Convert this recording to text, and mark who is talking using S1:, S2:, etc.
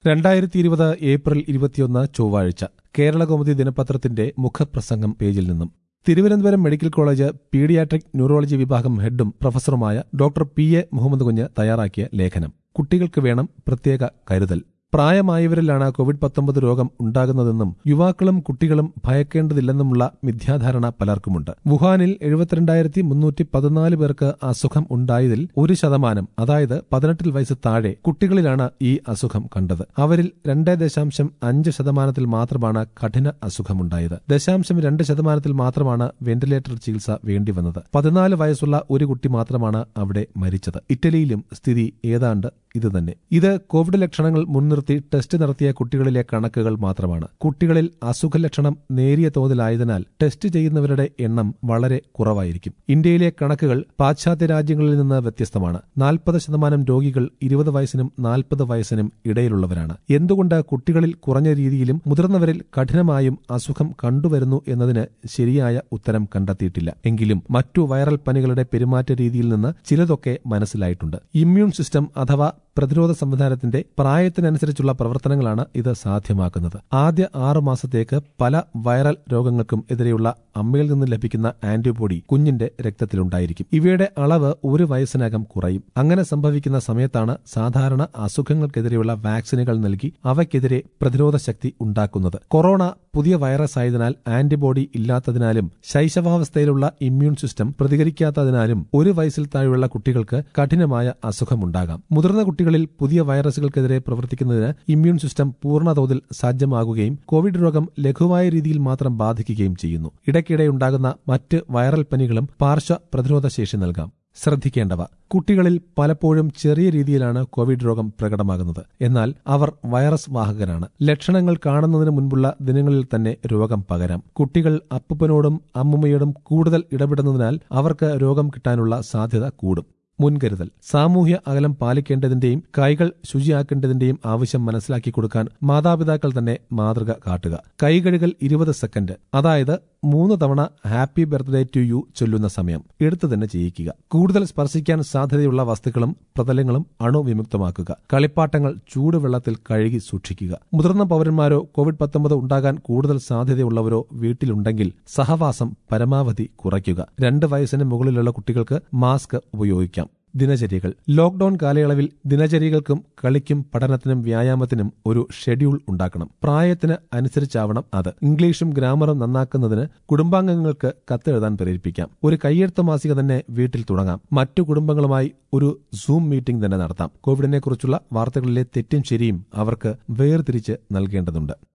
S1: രണ്ടായിരത്തി ഇരുപത് ഏപ്രിൽ ഇരുപത്തിയൊന്ന് ചൊവ്വാഴ്ച കേരളകൗമുദി ദിനപത്രത്തിന്റെ മുഖപ്രസംഗം പേജിൽ നിന്നും Thiruvananthapuram medical college paediatric neurology വിഭാഗം ഹെഡും പ്രൊഫസറുമായ doctor P A Muhammad Kunju തയ്യാറാക്കിയ ലേഖനം കുട്ടികൾക്ക് വേണം പ്രത്യേക കരുതൽ പ്രായമായവരിലാണ് കോവിഡ് പത്തൊമ്പത് രോഗം ഉണ്ടാകുന്നതെന്നും യുവാക്കളും കുട്ടികളും ഭയക്കേണ്ടതില്ലെന്നുമുള്ള മിഥ്യാധാരണ പലർക്കുമുണ്ട് വുഹാനിൽ എഴുപത്തിരണ്ടായിരത്തി മുന്നൂറ്റി പതിനാല് പേർക്ക് അസുഖം ഉണ്ടായതിൽ ഒരു ശതമാനം അതായത് പതിനെട്ടിൽ വയസ്സ് താഴെ കുട്ടികളിലാണ് ഈ അസുഖം കണ്ടത് അവരിൽ രണ്ട് ദശാംശം അഞ്ച് ശതമാനത്തിൽ മാത്രമാണ് കഠിന അസുഖമുണ്ടായത് ദശാംശം രണ്ട് ശതമാനത്തിൽ മാത്രമാണ് വെന്റിലേറ്റർ ചികിത്സ വേണ്ടിവന്നത് പതിനാല് വയസ്സുള്ള ഒരു കുട്ടി മാത്രമാണ് അവിടെ മരിച്ചത് ഇറ്റലിയിലും സ്ഥിതി ഏതാണ്ട് ഇതുതന്നെ ഇത് കോവിഡ് ലക്ഷണങ്ങൾ മുൻനിർത്തി ടെസ്റ്റ് നടത്തിയ കുട്ടികളിലെ കണക്കുകൾ മാത്രമാണ് കുട്ടികളിൽ അസുഖ ലക്ഷണം നേരിയ തോതിലായതിനാൽ ടെസ്റ്റ് ചെയ്യുന്നവരുടെ എണ്ണം വളരെ കുറവായിരിക്കും ഇന്ത്യയിലെ കണക്കുകൾ പാശ്ചാത്യ രാജ്യങ്ങളിൽ നിന്ന് വ്യത്യസ്തമാണ് നാൽപ്പത് ശതമാനം രോഗികൾ ഇരുപത് വയസ്സിനും നാൽപ്പത് വയസ്സിനും ഇടയിലുള്ളവരാണ് എന്തുകൊണ്ട് കുട്ടികളിൽ കുറഞ്ഞ രീതിയിലും മുതിർന്നവരിൽ കഠിനമായും അസുഖം കണ്ടുവരുന്നു എന്നതിന് ശരിയായ ഉത്തരം കണ്ടെത്തിയിട്ടില്ല എങ്കിലും മറ്റു വൈറൽ പനികളുടെ പെരുമാറ്റ രീതിയിൽ നിന്ന് ചിലതൊക്കെ മനസ്സിലായിട്ടുണ്ട് ഇമ്മ്യൂൺ സിസ്റ്റം അഥവാ പ്രതിരോധ സംവിധാനത്തിന്റെ പ്രായത്തിനനുസരിച്ചുള്ള പ്രവർത്തനങ്ങളാണ് ഇത് സാധ്യമാക്കുന്നത് ആദ്യ ആറു മാസത്തേക്ക് പല വൈറൽ രോഗങ്ങൾക്കും എതിരെയുള്ള അമ്മയിൽ നിന്ന് ലഭിക്കുന്ന ആന്റിബോഡി കുഞ്ഞിന്റെ രക്തത്തിലുണ്ടായിരിക്കും ഇവയുടെ അളവ് ഒരു വയസ്സിനകം കുറയും അങ്ങനെ സംഭവിക്കുന്ന സമയത്താണ് സാധാരണ അസുഖങ്ങൾക്കെതിരെയുള്ള വാക്സിനുകൾ നൽകി അവയ്ക്കെതിരെ പ്രതിരോധ ശക്തി ഉണ്ടാക്കുന്നത് കൊറോണ പുതിയ വൈറസ് ആയതിനാൽ ആന്റിബോഡി ഇല്ലാത്തതിനാലും ശൈശവാവസ്ഥയിലുള്ള ഇമ്മ്യൂൺ സിസ്റ്റം പ്രതികരിക്കാത്തതിനാലും ഒരു വയസ്സിൽ താഴെയുള്ള കുട്ടികൾക്ക് കഠിനമായ അസുഖമുണ്ടാകാം മുതിർന്ന കുട്ടികളിൽ പുതിയ വൈറസുകൾക്കെതിരെ പ്രവർത്തിക്കുന്നതിന് ഇമ്മ്യൂൺ സിസ്റ്റം പൂർണ്ണതോതിൽ സജ്ജമാകുകയും കോവിഡ് രോഗം ലഘുവായ രീതിയിൽ മാത്രം ബാധിക്കുകയും ചെയ്യുന്നു ഇടയ്ക്കിടെ ഉണ്ടാകുന്ന മറ്റ് വൈറൽ പനികളും പാർശ്വ പ്രതിരോധ ശേഷി നൽകാം ശ്രദ്ധിക്കേണ്ടവ കുട്ടികളിൽ പലപ്പോഴും ചെറിയ രീതിയിലാണ് കോവിഡ് രോഗം പ്രകടമാകുന്നത് എന്നാൽ അവർ വൈറസ് വാഹകരാണ് ലക്ഷണങ്ങൾ കാണുന്നതിന് മുൻപുള്ള ദിനങ്ങളിൽ തന്നെ രോഗം പകരാം കുട്ടികൾ അപ്പുപ്പനോടും അമ്മുമ്മയോടും കൂടുതൽ ഇടപെടുന്നതിനാൽ അവർക്ക് രോഗം കിട്ടാനുള്ള സാധ്യത കൂടും മുൻകരുതൽ സാമൂഹ്യ അകലം പാലിക്കേണ്ടതിന്റെയും കൈകൾ ശുചിയാക്കേണ്ടതിന്റെയും ആവശ്യം മനസ്സിലാക്കി കൊടുക്കാൻ മാതാപിതാക്കൾ തന്നെ മാതൃക കാട്ടുക കൈകഴുകൽ ഇരുപത് സെക്കൻഡ് അതായത് മൂന്ന് തവണ ഹാപ്പി ബർത്ത്ഡേ ടു യു ചൊല്ലുന്ന സമയം എടുത്തു തന്നെ ചെയ്യിക്കുക കൂടുതൽ സ്പർശിക്കാൻ സാധ്യതയുള്ള വസ്തുക്കളും പ്രതലങ്ങളും അണുവിമുക്തമാക്കുക കളിപ്പാട്ടങ്ങൾ ചൂടുവെള്ളത്തിൽ കഴുകി സൂക്ഷിക്കുക മുതിർന്ന പൗരന്മാരോ കോവിഡ് പത്തൊമ്പത് ഉണ്ടാകാൻ കൂടുതൽ സാധ്യതയുള്ളവരോ വീട്ടിലുണ്ടെങ്കിൽ സഹവാസം പരമാവധി കുറയ്ക്കുക രണ്ട് വയസ്സിന് മുകളിലുള്ള കുട്ടികൾക്ക് മാസ്ക് ഉപയോഗിക്കാം ദിനചര്യകൾ ലോക്ഡൌൺ കാലയളവിൽ ദിനചര്യകൾക്കും കളിക്കും പഠനത്തിനും വ്യായാമത്തിനും ഒരു ഷെഡ്യൂൾ ഉണ്ടാക്കണം പ്രായത്തിന് അനുസരിച്ചാവണം അത് ഇംഗ്ലീഷും ഗ്രാമറും നന്നാക്കുന്നതിന് കുടുംബാംഗങ്ങൾക്ക് കത്തെഴുതാൻ പ്രേരിപ്പിക്കാം ഒരു കയ്യെഴുത്ത് മാസിക തന്നെ വീട്ടിൽ തുടങ്ങാം മറ്റു കുടുംബങ്ങളുമായി ഒരു സൂം മീറ്റിംഗ് തന്നെ നടത്താം കോവിഡിനെ കുറിച്ചുള്ള വാർത്തകളിലെ തെറ്റും ശരിയും അവർക്ക് വേർതിരിച്ച് നൽകേണ്ടതുണ്ട്